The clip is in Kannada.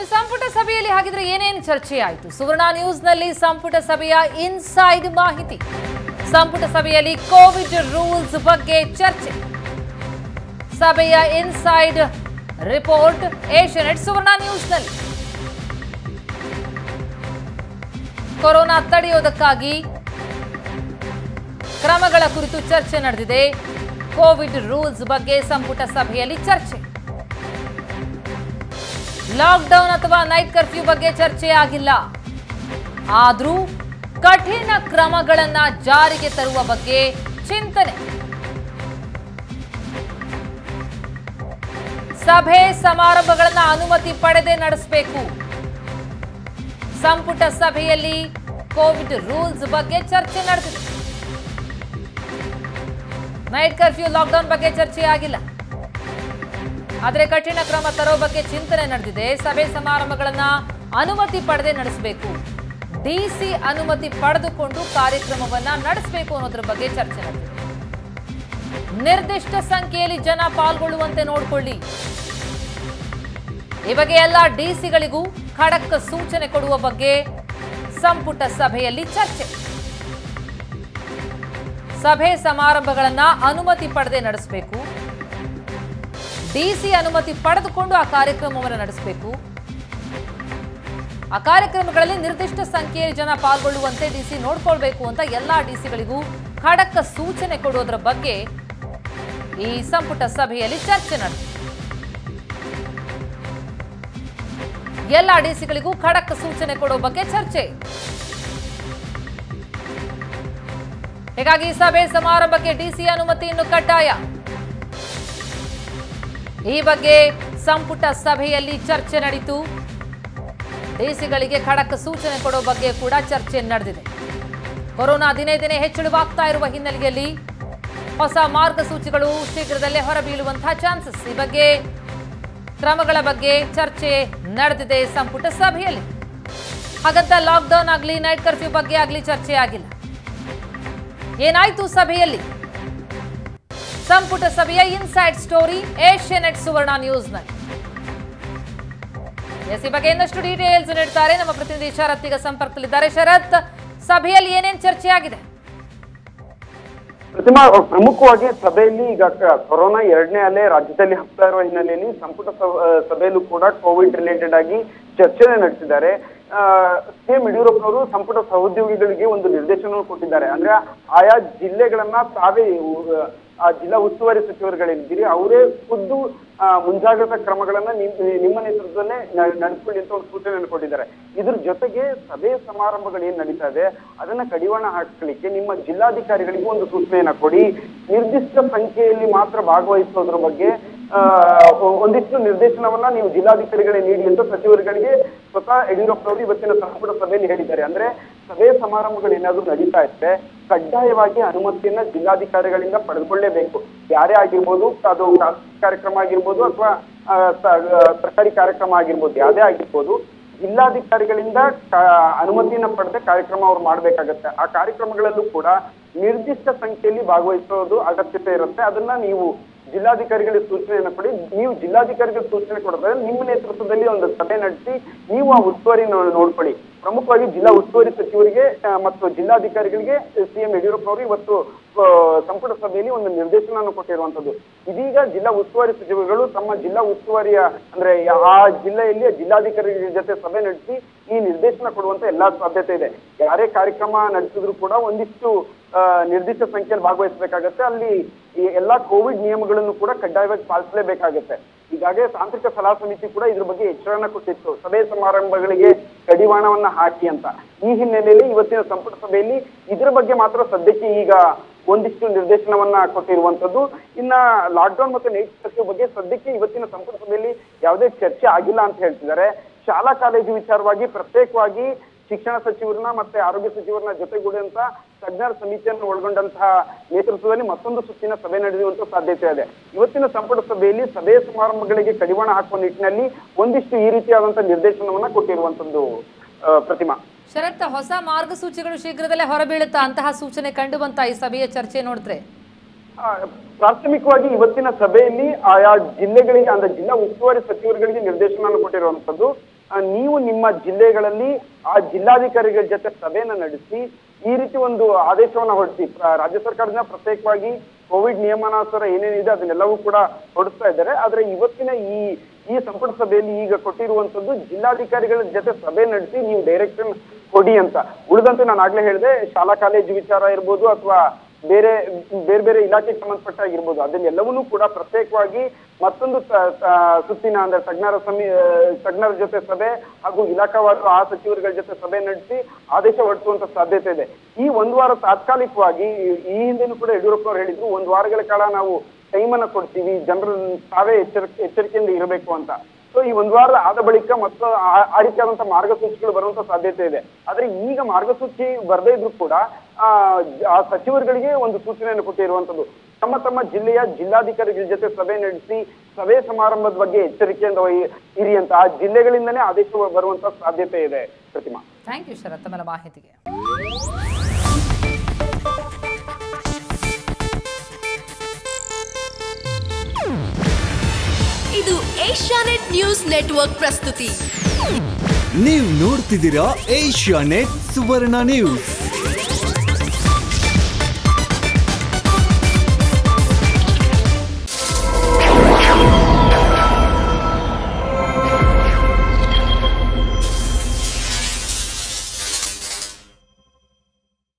ಇನ್ನು ಸಂಪುಟ ಸಭೆಯಲ್ಲಿ ಹಾಗಿದ್ರೆ ಏನೇನು ಚರ್ಚೆ ಆಯಿತು ಸುವರ್ಣ ನ್ಯೂಸ್ನಲ್ಲಿ ಸಂಪುಟ ಸಭೆಯ ಇನ್ಸೈಡ್ ಮಾಹಿತಿ ಸಂಪುಟ ಸಭೆಯಲ್ಲಿ ಕೋವಿಡ್ ರೂಲ್ಸ್ ಬಗ್ಗೆ ಚರ್ಚೆ ಸಭೆಯ ಇನ್ಸೈಡ್ ರಿಪೋರ್ಟ್ ಏಷ್ಯನೆಟ್ ಸುವರ್ಣ ನ್ಯೂಸ್ನಲ್ಲಿ ಕೊರೋನಾ ತಡೆಯೋದಕ್ಕಾಗಿ ಕ್ರಮಗಳ ಕುರಿತು ಚರ್ಚೆ ನಡೆದಿದೆ ಕೋವಿಡ್ ರೂಲ್ಸ್ ಬಗ್ಗೆ ಸಂಪುಟ ಸಭೆಯಲ್ಲಿ ಚರ್ಚೆ ಲಾಕ್ಡೌನ್ ಅಥವಾ ನೈಟ್ ಕರ್ಫ್ಯೂ ಬಗ್ಗೆ ಚರ್ಚೆ ಆಗಿಲ್ಲ ಆದರೂ ಕಠಿಣ ಕ್ರಮಗಳನ್ನ ಜಾರಿಗೆ ತರುವ ಬಗ್ಗೆ ಚಿಂತನೆ ಸಭೆ ಸಮಾರಂಭಗಳನ್ನ ಅನುಮತಿ ಪಡೆದೇ ನಡೆಸಬೇಕು ಸಂಪುಟ ಸಭೆಯಲ್ಲಿ ಕೋವಿಡ್ ರೂಲ್ಸ್ ಬಗ್ಗೆ ಚರ್ಚೆ ನಡೆದಿದೆ ನೈಟ್ ಕರ್ಫ್ಯೂ ಲಾಕ್ಡೌನ್ ಬಗ್ಗೆ ಚರ್ಚೆ ಆಗಿಲ್ಲ ಆದರೆ ಕಠಿಣ ಕ್ರಮ ತರೋ ಬಗ್ಗೆ ಚಿಂತನೆ ನಡೆದಿದೆ ಸಭೆ ಸಮಾರಂಭಗಳನ್ನ ಅನುಮತಿ ಪಡೆದೇ ನಡೆಸಬೇಕು ಡಿಸಿ ಅನುಮತಿ ಪಡೆದುಕೊಂಡು ಕಾರ್ಯಕ್ರಮವನ್ನ ನಡೆಸಬೇಕು ಅನ್ನೋದ್ರ ಬಗ್ಗೆ ಚರ್ಚೆ ನಡೆದಿದೆ ನಿರ್ದಿಷ್ಟ ಸಂಖ್ಯೆಯಲ್ಲಿ ಜನ ಪಾಲ್ಗೊಳ್ಳುವಂತೆ ನೋಡಿಕೊಳ್ಳಿ ಈ ಬಗ್ಗೆ ಎಲ್ಲ ಡಿಸಿಗಳಿಗೂ ಖಡಕ್ ಸೂಚನೆ ಕೊಡುವ ಬಗ್ಗೆ ಸಂಪುಟ ಸಭೆಯಲ್ಲಿ ಚರ್ಚೆ ಸಭೆ ಸಮಾರಂಭಗಳನ್ನ ಅನುಮತಿ ಪಡೆದೇ ನಡೆಸಬೇಕು ಡಿಸಿ ಅನುಮತಿ ಪಡೆದುಕೊಂಡು ಆ ಕಾರ್ಯಕ್ರಮವನ್ನು ನಡೆಸಬೇಕು ಆ ಕಾರ್ಯಕ್ರಮಗಳಲ್ಲಿ ನಿರ್ದಿಷ್ಟ ಸಂಖ್ಯೆಯ ಜನ ಪಾಲ್ಗೊಳ್ಳುವಂತೆ ಡಿಸಿ ನೋಡ್ಕೊಳ್ಬೇಕು ಅಂತ ಎಲ್ಲಾ ಡಿಸಿಗಳಿಗೂ ಖಡಕ್ ಸೂಚನೆ ಕೊಡೋದ್ರ ಬಗ್ಗೆ ಈ ಸಂಪುಟ ಸಭೆಯಲ್ಲಿ ಚರ್ಚೆ ನಡೆದಿದೆ ಎಲ್ಲ ಡಿಸಿಗಳಿಗೂ ಖಡಕ್ ಸೂಚನೆ ಕೊಡೋ ಬಗ್ಗೆ ಚರ್ಚೆ ಹೀಗಾಗಿ ಸಭೆ ಸಮಾರಂಭಕ್ಕೆ ಡಿಸಿ ಅನುಮತಿ ಇನ್ನು ಕಡ್ಡಾಯ ಈ ಬಗ್ಗೆ ಸಂಪುಟ ಸಭೆಯಲ್ಲಿ ಚರ್ಚೆ ನಡೆಯಿತು ಡಿಸಿಗಳಿಗೆ ಖಡಕ್ ಸೂಚನೆ ಕೊಡೋ ಬಗ್ಗೆ ಕೂಡ ಚರ್ಚೆ ನಡೆದಿದೆ ಕೊರೋನಾ ದಿನೇ ದಿನೇ ಹೆಚ್ಚಳವಾಗ್ತಾ ಇರುವ ಹಿನ್ನೆಲೆಯಲ್ಲಿ ಹೊಸ ಮಾರ್ಗಸೂಚಿಗಳು ಶೀಘ್ರದಲ್ಲೇ ಹೊರಬೀಳುವಂತಹ ಚಾನ್ಸಸ್ ಈ ಬಗ್ಗೆ ಕ್ರಮಗಳ ಬಗ್ಗೆ ಚರ್ಚೆ ನಡೆದಿದೆ ಸಂಪುಟ ಸಭೆಯಲ್ಲಿ ಹಾಗಂತ ಲಾಕ್ಡೌನ್ ಆಗಲಿ ನೈಟ್ ಕರ್ಫ್ಯೂ ಬಗ್ಗೆ ಆಗಲಿ ಚರ್ಚೆ ಆಗಿಲ್ಲ ಏನಾಯ್ತು ಸಭೆಯಲ್ಲಿ ಸಂಪುಟ ಸಭೆಯ ಇನ್ಸೈಡ್ ಸ್ಟೋರಿ ಏಷ್ಯನೆಟ್ ಸುವರ್ಣ ನ್ಯೂಸ್ನಲ್ಲಿ ಎಸ್ ಈ ಬಗ್ಗೆ ಇನ್ನಷ್ಟು ಡೀಟೇಲ್ಸ್ ನೀಡ್ತಾರೆ ನಮ್ಮ ಪ್ರತಿನಿಧಿ ಶರತ್ ಈಗ ಸಂಪರ್ಕದಲ್ಲಿದ್ದಾರೆ ಶರತ್ ಸಭೆಯಲ್ಲಿ ಏನೇನು ಚರ್ಚೆ ಆಗಿದೆ ಪ್ರತಿಮಾ ಪ್ರಮುಖವಾಗಿ ಸಭೆಯಲ್ಲಿ ಈಗ ಕ- ಕೊರೋನಾ ಎರಡನೇ ಅಲೆ ರಾಜ್ಯದಲ್ಲಿ ಹಬ್ತಾ ಇರುವ ಹಿನ್ನೆಲೆಯಲ್ಲಿ ಸಂಪುಟ ಸಭ- ಆ, ಸಭೆಯಲ್ಲೂ ಕೂಡ ಕೋವಿಡ್ ರಿಲೇಟೆಡ್ ಆಗಿ ಚರ್ಚೆನೆ ನಡೆಸಿದ್ದಾರೆ ಸಿಎಂ ಯಡಿಯೂರಪ್ಪನವರು ಸಂಪುಟ ಸಹೋದ್ಯೋಗಿಗಳಿಗೆ ಒಂದು ನಿರ್ದೇಶನ ಕೊಟ್ಟಿದ್ದಾರೆ ಅಂದ್ರೆ ಆಯಾ ಜಿಲ್ಲೆಗಳನ್ನ ತಾವೇ ಉ- ಆ ಜಿಲ್ಲಾ ಉಸ್ತುವಾರಿ ಸಚಿವರುಗಳೇನಿದ್ದೀರಿ ಅವರೇ ಖುದ್ದು ಆ, ಮುಂಜಾಗ್ರತಾ ಕ್ರಮಗಳನ್ನ ನಿಮ್- ನಿಮ್ಮ ನೇತೃತ್ವದಲ್ಲೇ ನ- ನಡೆಸ್ಕೊಳ್ಳಿ ಅಂತ ಒಂದು ಸೂಚನೆಯನ್ನು ಕೊಟ್ಟಿದ್ದಾರೆ ಇದ್ರ ಜೊತೆಗೆ ಸಭೆ ಸಮಾರಂಭಗಳು ಏನ್ ನಡೀತಾ ಇದೆ ಅದನ್ನ ಕಡಿವಾಣ ಹಾಕಲಿಕ್ಕೆ ನಿಮ್ಮ ಜಿಲ್ಲಾಧಿಕಾರಿಗಳಿಗೂ ಒಂದು ಸೂಚನೆಯನ್ನ ಕೊಡಿ ನಿರ್ದಿಷ್ಟ ಸಂಖ್ಯೆಯಲ್ಲಿ ಮಾತ್ರ ಭಾಗವಹಿಸೋದ್ರ ಬಗ್ಗೆ ಆ, ಒ- ಒಂದಿಷ್ಟು ನಿರ್ದೇಶನವನ್ನ ನೀವು ಜಿಲ್ಲಾಧಿಕಾರಿಗಳೇ ನೀಡಿ ಅಂತ ಸಚಿವರುಗಳಿಗೆ ಸ್ವತಃ ಯಡಿಯೂರಪ್ಪನವರು ಇವತ್ತಿನ ಸಂಪುಟ ಸಭೆಯಲ್ಲಿ ಹೇಳಿದ್ದಾರೆ ಅಂದ್ರೆ ಸಭೆ ಸಮಾರಂಭಗಳು ಏನಾದ್ರು ನಡೀತಾ ಇದ್ರೆ ಕಡ್ಡಾಯವಾಗಿ ಅನುಮತಿಯನ್ನ ಜಿಲ್ಲಾಧಿಕಾರಿಗಳಿಂದ ಪಡೆದುಕೊಳ್ಳೇಬೇಕು ಯಾರೇ ಆಗಿರ್ಬೋದು ಅದು ಖಾಸಗಿ ಕಾರ್ಯಕ್ರಮ ಆಗಿರ್ಬೋದು ಅಥವಾ ಆ, ಸ- ಆ, ಸರ್ಕಾರಿ ಕಾರ್ಯಕ್ರಮ ಆಗಿರ್ಬೋದು ಯಾವ್ದೇ ಆಗಿರ್ಬೋದು ಜಿಲ್ಲಾಧಿಕಾರಿಗಳಿಂದ ಕ- ಅನುಮತಿಯನ್ನ ಪಡೆದ ಕಾರ್ಯಕ್ರಮ ಅವ್ರು ಮಾಡ್ಬೇಕಾಗತ್ತೆ ಆ ಕಾರ್ಯಕ್ರಮಗಳಲ್ಲೂ ಕೂಡ ನಿರ್ದಿಷ್ಟ ಸಂಖ್ಯೆಯಲ್ಲಿ ಭಾಗವಹಿಸೋದು ಅಗತ್ಯತೆ ಇರುತ್ತೆ ಅದನ್ನ ನೀವು ಜಿಲ್ಲಾಧಿಕಾರಿಗಳಿಗೆ ಸೂಚನೆಯನ್ನ ಕೊಡಿ ನೀವು ಜಿಲ್ಲಾಧಿಕಾರಿಗಳಿಗೆ ಸೂಚನೆ ಕೊಡಿದ್ರೆ ನಿಮ್ಮ ನೇತೃತ್ವದಲ್ಲಿ ಒಂದು ಸಭೆ ನಡೆಸಿ ನೀವು ಆ ಉಸ್ತುವಾರಿ ನೋ- ನೋಡ್ಕೊಳ್ಳಿ ಪ್ರಮುಖವಾಗಿ ಜಿಲ್ಲಾ ಉಸ್ತುವಾರಿ ಸಚಿವರಿಗೆ ಆ, ಮತ್ತು ಜಿಲ್ಲಾಧಿಕಾರಿಗಳಿಗೆ ಸಿಎಂ ಯಡಿಯೂರಪ್ಪನವರು ಇವತ್ತು ಆ, ಸಂಪುಟ ಸಭೆಯಲ್ಲಿ ಒಂದು ನಿರ್ದೇಶನವನ್ನು ಕೊಟ್ಟಿರುವಂತದ್ದು ಇದೀಗ ಜಿಲ್ಲಾ ಉಸ್ತುವಾರಿ ಸಚಿವರುಗಳು ತಮ್ಮ ಜಿಲ್ಲಾ ಉಸ್ತುವಾರಿಯ ಅಂದ್ರೆ ಆ ಜಿಲ್ಲೆಯಲ್ಲಿ ಜಿಲ್ಲಾಧಿಕಾರಿಗಳ ಜೊತೆ ಸಭೆ ನಡೆಸಿ ಈ ನಿರ್ದೇಶನ ಕೊಡುವಂತ ಎಲ್ಲಾ ಸಾಧ್ಯತೆ ಇದೆ ಯಾರೇ ಕಾರ್ಯಕ್ರಮ ನಡೆಸಿದ್ರು ಕೂಡ ಒಂದಿಷ್ಟು ಆ, ನಿರ್ದಿಷ್ಟ ಸಂಖ್ಯೆಯಲ್ಲಿ ಭಾಗವಹಿಸಬೇಕಾಗತ್ತೆ ಅಲ್ಲಿ ಈ ಎಲ್ಲಾ ಕೋವಿಡ್ ನಿಯಮಗಳನ್ನು ಕೂಡ ಕಡ್ಡಾಯವಾಗಿ ಪಾಲಿಸಲೇಬೇಕಾಗತ್ತೆ ಈಗಾಗಲೇ ತಾಂತ್ರಿಕ ಸಲಹಾ ಸಮಿತಿ ಕೂಡ ಇದ್ರ ಬಗ್ಗೆ ಎಚ್ಚರವನ್ನ ಕೊಟ್ಟಿತ್ತು ಸಭೆ ಸಮಾರಂಭಗಳಿಗೆ ಕಡಿವಾಣವನ್ನ ಹಾಕಿ ಅಂತ ಈ ಹಿನ್ನೆಲೆಯಲ್ಲಿ ಇವತ್ತಿನ ಸಂಪುಟ ಸಭೆಯಲ್ಲಿ ಇದ್ರ ಬಗ್ಗೆ ಮಾತ್ರ ಸದ್ಯಕ್ಕೆ ಈಗ ಒಂದಿಷ್ಟು ನಿರ್ದೇಶನವನ್ನ ಕೊಟ್ಟಿರುವಂತದ್ದು ಇನ್ನ ಲಾಕ್ಡೌನ್ ಮತ್ತು ನೈಟ್ ಕರ್ಫ್ಯೂ ಬಗ್ಗೆ ಸದ್ಯಕ್ಕೆ ಇವತ್ತಿನ ಸಂಪುಟ ಸಭೆಯಲ್ಲಿ ಯಾವುದೇ ಚರ್ಚೆ ಆಗಿಲ್ಲ ಅಂತ ಹೇಳ್ತಿದ್ದಾರೆ ಶಾಲಾ ಕಾಲೇಜು ವಿಚಾರವಾಗಿ ಪ್ರತ್ಯೇಕವಾಗಿ ಶಿಕ್ಷಣ ಸಚಿವರನ್ನ ಮತ್ತೆ ಆರೋಗ್ಯ ಸಚಿವರನ್ನ ಜೊತೆಗೂಡಿದಂತ ತಜ್ಞರ ಸಮಿತಿಯನ್ನು ಒಳಗೊಂಡಂತಹ ನೇತೃತ್ವದಲ್ಲಿ ಮತ್ತೊಂದು ಸುತ್ತಿನ ಸಭೆ ನಡೆಯುವಂತ ಸಾಧ್ಯತೆ ಇದೆ ಇವತ್ತಿನ ಸಂಪುಟ ಸಭೆಯಲ್ಲಿ ಸಭೆ ಸಮಾರಂಭಗಳಿಗೆ ಕಡಿವಾಣ ಹಾಕುವ ನಿಟ್ಟಿನಲ್ಲಿ ಒಂದಿಷ್ಟು ಈ ರೀತಿಯಾದಂತಹ ನಿರ್ದೇಶನವನ್ನ ಕೊಟ್ಟಿರುವಂತದ್ದು ಆ, ಪ್ರತಿಮಾ ಶರತ್ ಹೊಸ ಮಾರ್ಗಸೂಚಿಗಳು ಶೀಘ್ರದಲ್ಲೇ ಹೊರಬೀಳುತ್ತಾ ಅಂತಹ ಸೂಚನೆ ಕಂಡು ಬಂತ ಈ ಸಭೆಯ ಚರ್ಚೆ ನೋಡಿದ್ರೆ ಆ, ಪ್ರಾಥಮಿಕವಾಗಿ ಇವತ್ತಿನ ಸಭೆಯಲ್ಲಿ ಆಯಾ ಜಿಲ್ಲೆಗಳಿಗೆ ಅಂದ್ರೆ ಜಿಲ್ಲಾ ಉಸ್ತುವಾರಿ ಸಚಿವರುಗಳಿಗೆ ನಿರ್ದೇಶನ ಕೊಟ್ಟಿರುವಂತದ್ದು ಆ, ನೀವು ನಿಮ್ಮ ಜಿಲ್ಲೆಗಳಲ್ಲಿ ಆ ಜಿಲ್ಲಾಧಿಕಾರಿಗಳ ಜೊತೆ ಸಭೆಯನ್ನ ನಡೆಸಿ ಈ ರೀತಿ ಒಂದು ಆದೇಶವನ್ನ ಹೊರಡಿಸಿ ಪ್ರ- ರಾಜ್ಯ ಸರ್ಕಾರದಿಂದ ಪ್ರತ್ಯೇಕವಾಗಿ ಕೋವಿಡ್ ನಿಯಮನಾನುಸಾರ ಏನೇನಿದೆ ಅದನ್ನೆಲ್ಲವೂ ಕೂಡ ಹೊರಡಿಸ್ತಾ ಇದ್ದಾರೆ ಆದ್ರೆ ಇವತ್ತಿನ ಈ ಈ ಸಂಪುಟ ಸಭೆಯಲ್ಲಿ ಈಗ ಕೊಟ್ಟಿರುವಂತದ್ದು ಜಿಲ್ಲಾಧಿಕಾರಿಗಳ ಜೊತೆ ಸಭೆ ನಡೆಸಿ ನೀವು ಡೈರೆಕ್ಷನ್ ಕೊಡಿ ಅಂತ ಉಳಿದಂತೆ ನಾನು ಆಗ್ಲೇ ಹೇಳಿದೆ ಶಾಲಾ ಕಾಲೇಜು ವಿಚಾರ ಇರ್ಬೋದು ಅಥವಾ ಬೇರೆ ಬೇರೆ ಬೇರೆ ಇಲಾಖೆಗೆ ಸಂಬಂಧಪಟ್ಟ ಆಗಿರ್ಬೋದು ಅದನ್ನೆಲ್ಲವನ್ನೂ ಕೂಡ ಪ್ರತ್ಯೇಕವಾಗಿ ಮತ್ತೊಂದು ತ- ತ- ಸುತ್ತಿನ ಅಂದ್ರೆ ತಜ್ಞರ ಸಮಿ ಆ, ತಜ್ಞರ ಜೊತೆ ಸಭೆ ಹಾಗೂ ಇಲಾಖಾವಾರು ಆ ಸಚಿವರುಗಳ ಜೊತೆ ಸಭೆ ನಡೆಸಿ ಆದೇಶ ಹೊರಡಿಸುವಂತ ಸಾಧ್ಯತೆ ಇದೆ ಈ ಒಂದು ವಾರ ತಾತ್ಕಾಲಿಕವಾಗಿ ಈ ಹಿಂದೆನೂ ಕೂಡ ಯಡಿಯೂರಪ್ಪ ಅವರು ಹೇಳಿದ್ರು ಒಂದು ವಾರಗಳ ಕಾಲ ನಾವು ಟೈಮ್ ಅನ್ನ ಕೊಡ್ತೀವಿ ಜನರು ತಾವೇ ಎಚ್ಚರಿಕೆ ಎಚ್ಚರಿಕೆಯಿಂದ ಇರಬೇಕು ಅಂತ ಸೊ ಈ ಒಂದು ವಾರ ಆದ ಬಳಿಕ ಮತ್ತು ಆ- ಆ ರೀತಿಯಾದಂತಹ ಮಾರ್ಗಸೂಚಿಗಳು ಬರುವಂತ ಸಾಧ್ಯತೆ ಇದೆ ಆದ್ರೆ ಈಗ ಮಾರ್ಗಸೂಚಿ ಬರದೇ ಇದ್ರು ಕೂಡ ಆ ಜ- ಆ ಸಚಿವರುಗಳಿಗೆ ಒಂದು ಸೂಚನೆಯನ್ನು ಕೊಟ್ಟಿರುವಂತದ್ದು ತಮ್ಮ ತಮ್ಮ ಜಿಲ್ಲೆಯ ಜಿಲ್ಲಾಧಿಕಾರಿಗಳ ಜೊತೆ ಸಭೆ ನಡೆಸಿ ಸಭೆ ಸಮಾರಂಭದ ಬಗ್ಗೆ ಎಚ್ಚರಿಕೆಯಿಂದ ವಹಿ- ಇರಿ ಅಂತ ಆ ಜಿಲ್ಲೆಗಳಿಂದನೇ ಆದೇಶ ಬರುವಂತ ಸಾಧ್ಯತೆ ಇದೆ ಪ್ರತಿಮಾ ಥ್ಯಾಂಕ್ ಯು ಶರತ್ ತಮ್ಮ ಮಾಹಿತಿಗೆ ಇದು ಏಷ್ಯಾನೆಟ್ ನ್ಯೂಸ್ ನೆಟ್ವರ್ಕ್ ಪ್ರಸ್ತುತಿ ನೀವು ನೋಡ್ತಿದ್ದೀರಾ ಏಷ್ಯಾ ನೆಟ್ ಸುವರ್ಣ ನ್ಯೂಸ್